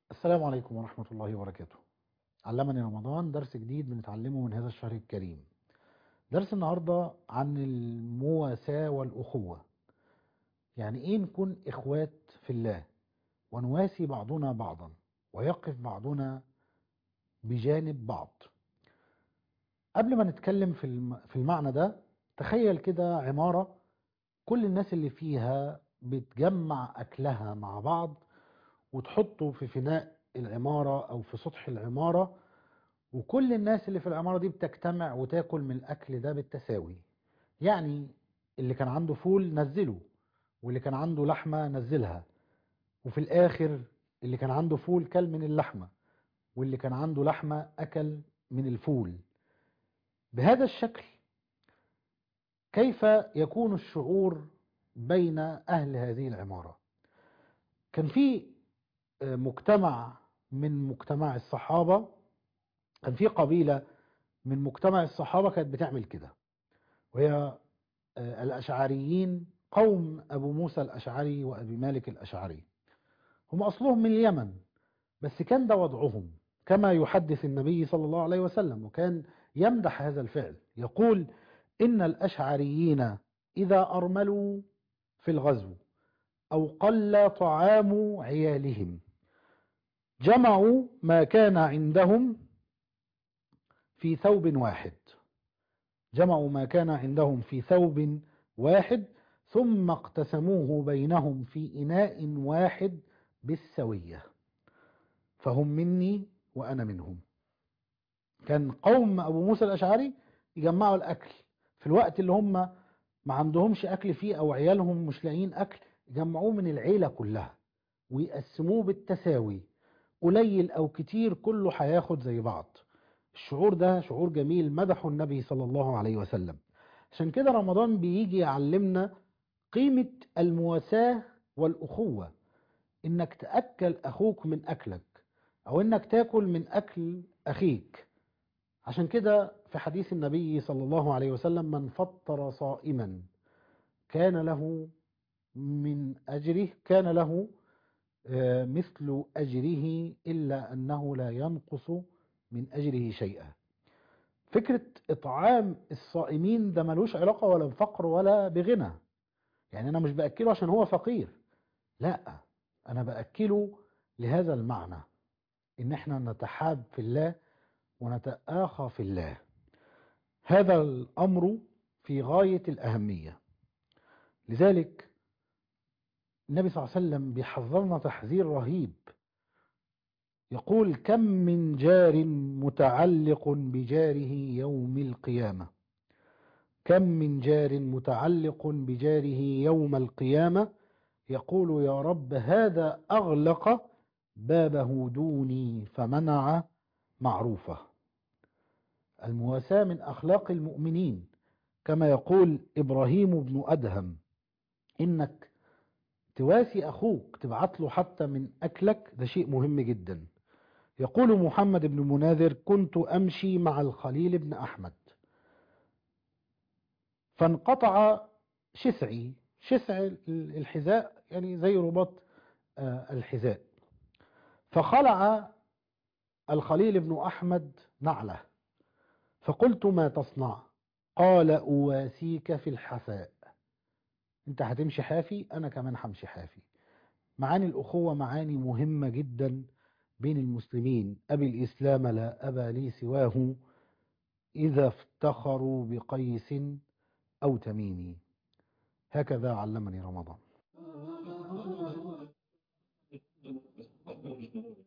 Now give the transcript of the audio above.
السلام عليكم ورحمة الله وبركاته علمني رمضان درس جديد بنتعلمه من هذا الشهر الكريم درس النهاردة عن المواساة والأخوة يعني إيه نكون إخوات في الله ونواسي بعضنا بعضا ويقف بعضنا بجانب بعض قبل ما نتكلم في الم- في المعنى ده تخيل كده عمارة كل الناس اللي فيها بتجمع أكلها مع بعض وتحطه في فناء العمارة أو في سطح العمارة وكل الناس اللي في العمارة دي بتجتمع وتاكل من الأكل ده بالتساوي يعني اللي كان عنده فول نزله واللي كان عنده لحمة نزلها وفي الآخر اللي كان عنده فول كل من اللحمة واللي كان عنده لحمة أكل من الفول بهذا الشكل كيف يكون الشعور بين أهل هذه العمارة كان في آه، مجتمع من مجتمع الصحابة كان في قبيلة من مجتمع الصحابة كانت بتعمل كده وهي آه، الأشعريين قوم أبو موسى الأشعري وأبي مالك الأشعري هم أصلهم من اليمن بس كان ده وضعهم كما يحدث النبي صلى الله عليه وسلم وكان يمدح هذا الفعل يقول إن الأشعريين إذا أرملوا في الغزو أو قل طعام عيالهم جمعوا ما كان عندهم في ثوب واحد جمعوا ما كان عندهم في ثوب واحد ثم اقتسموه بينهم في إناء واحد بالسوية فهم مني وأنا منهم كان قوم أبو موسى الأشعري يجمعوا الأكل في الوقت اللي هم ما عندهمش أكل فيه أو عيالهم مش لاقيين أكل يجمعوه من العيلة كلها ويقسموه بالتساوي قليل أو كتير كله هياخد زي بعض الشعور ده شعور جميل مدحه النبي صلى الله عليه وسلم عشان كده رمضان بيجي يعلمنا قيمة المواساة والأخوة إنك تأكل أخوك من أكلك أو إنك تاكل من أكل أخيك عشان كده في حديث النبي صلى الله عليه وسلم من فطر صائما كان له من أجره كان له آه، مثل أجره إلا أنه لا ينقص من أجره شيئا فكرة إطعام الصائمين ده ملوش علاقة ولا بفقر ولا بغنى يعني أنا مش بأكله عشان هو فقير لا أنا بأكله لهذا المعنى إن احنا نتحاب في الله ونتآخى في الله هذا الأمر في غاية الأهمية لذلك النبي صلى الله عليه وسلم بيحذرنا تحذير رهيب يقول كم من جار متعلق بجاره يوم القيامة كم من جار متعلق بجاره يوم القيامة يقول يا رب هذا أغلق بابه دوني فمنع معروفه المواساة من أخلاق المؤمنين كما يقول إبراهيم بن أدهم إنك تواسي أخوك تبعت له حتى من أكلك ده شيء مهم جدا يقول محمد بن مناذر كنت أمشي مع الخليل بن أحمد فانقطع شسعي شسع الحذاء يعني زي رباط آه، الحذاء فخلع الخليل بن أحمد نعله فقلت ما تصنع قال أواسيك في الحفاء انت هتمشي حافي انا كمان همشي حافي معاني الأخوة معاني مهمة جدا بين المسلمين أبي الإسلام لا أبا لي سواه إذا افتخروا بقيس أو تميم هكذا علمني رمضان